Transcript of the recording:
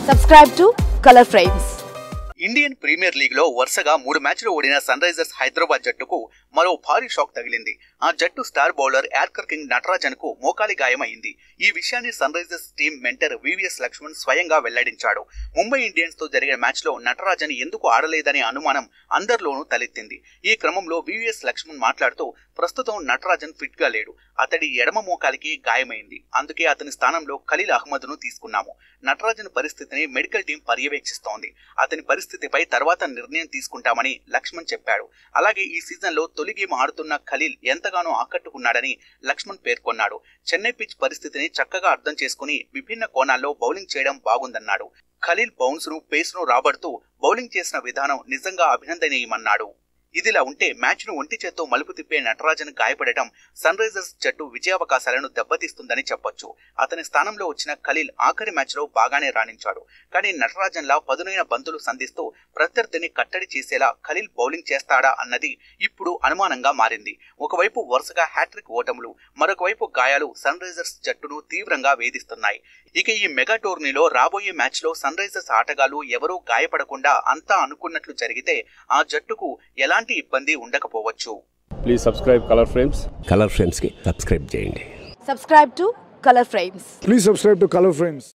Subscribe to Color Frames. Indian premier league లో వరుసగా మూడు మ్యాచ్లు ఓడిన సన్ రైజర్స్ హైదరాబాద్ జట్టుకు మరో భారీ షాక్ తగిలింది ఆ జట్టు star bowler yorker king Natarajan కు మోకాలి గాయమైంది ఈ విషయాన్ని Sunrisers team mentor VVS Laxman స్వయంగా వెల్లడించాడు ముంబై ఇండియన్స్ తో జరిగిన మ్యాచ్ లో నటరాజన్ ఎందుకు ఆడలేదనే అనుమానం అందరిలోనూ తలెత్తింది ఈ క్రమంలో వివిఎస్ లక్ష్మణ్ మాట్లాడుతూ ప్రస్తుతం నటరాజన్ ఫిట్ గా లేడు అతడి ఎడమ మోకాలికి గాయమైంది అందుకే అతని స్థానంలో ఖలీల్ అహ్మద్ ను తీసుకున్నాము నటరాజన్ పరిస్థితిని మెడికల్ టీం పర్యవేక్షిస్తోంది అతని పరిస్థితిపై తర్వాత నిర్ణయం తీసుకుంటామని లక్ష్మణ్ చెప్పాడు అలాగే ఈ సీజన్ లో తొలి గేమ్ ఆడుతున్న ఖలీల్ ఎంతగానో ఆకట్టుకున్నాడని లక్ష్మణ్ పేర్కొన్నాడు చెన్నై పిచ్ పరిస్థితిని చక్కగా అర్థం చేసుకుని విభిన్న కోణాల్లో బౌలింగ్ చేయడం బాగుందన్నాడు ఖలీల్ బౌన్స్ ను పేస్ ను రాబడుతూ బౌలింగ్ చేసిన విధానం నిజంగా అభినందనీయమన్నాడు ఇదిలా ఉంటే మ్యాచ్ ను ఒంటి చేత్తో మలుపు తిప్పే నటరాజన్ గాయపడటం సన్ రైజర్స్ జట్టు విజయావకాశాలను దెబ్బతీస్తుందని చెప్పొచ్చు అతని స్థానంలో వచ్చిన ఖలీల్ ఆఖరి మ్యాచ్ లో బాగానే రాణించాడు కానీ నటరాజన్ లా పదునైన బంతులు సంధిస్తూ ప్రత్యర్థిని కట్టడి చేసేలా ఖలీల్ బౌలింగ్ చేస్తాడా అన్నది ఇప్పుడు అనుమానంగా మారింది ఒకవైపు వరుసగా హ్యాట్రిక్ ఓటములు మరొక వైపు గాయాలు సన్ రైజర్స్ జట్టును తీవ్రంగా వేధిస్తున్నాయి ఇక ఈ మెగా టోర్నీలో రాబోయే మ్యాచ్ లో సన్ రైజర్స్ ఆటగాళ్లు ఎవరూ గాయపడకుండా అంతా అనుకున్నట్లు జరిగితే ఆ జట్టుకు ఎలాంటి ఇబ్బంది ఉండకపోవచ్చు please subscribe Color Frames Color ఫ్రేమ్స్కి సబ్స్క్రైబ్ చేయండి Subscribe to Color Frames. Please subscribe to Color Frames.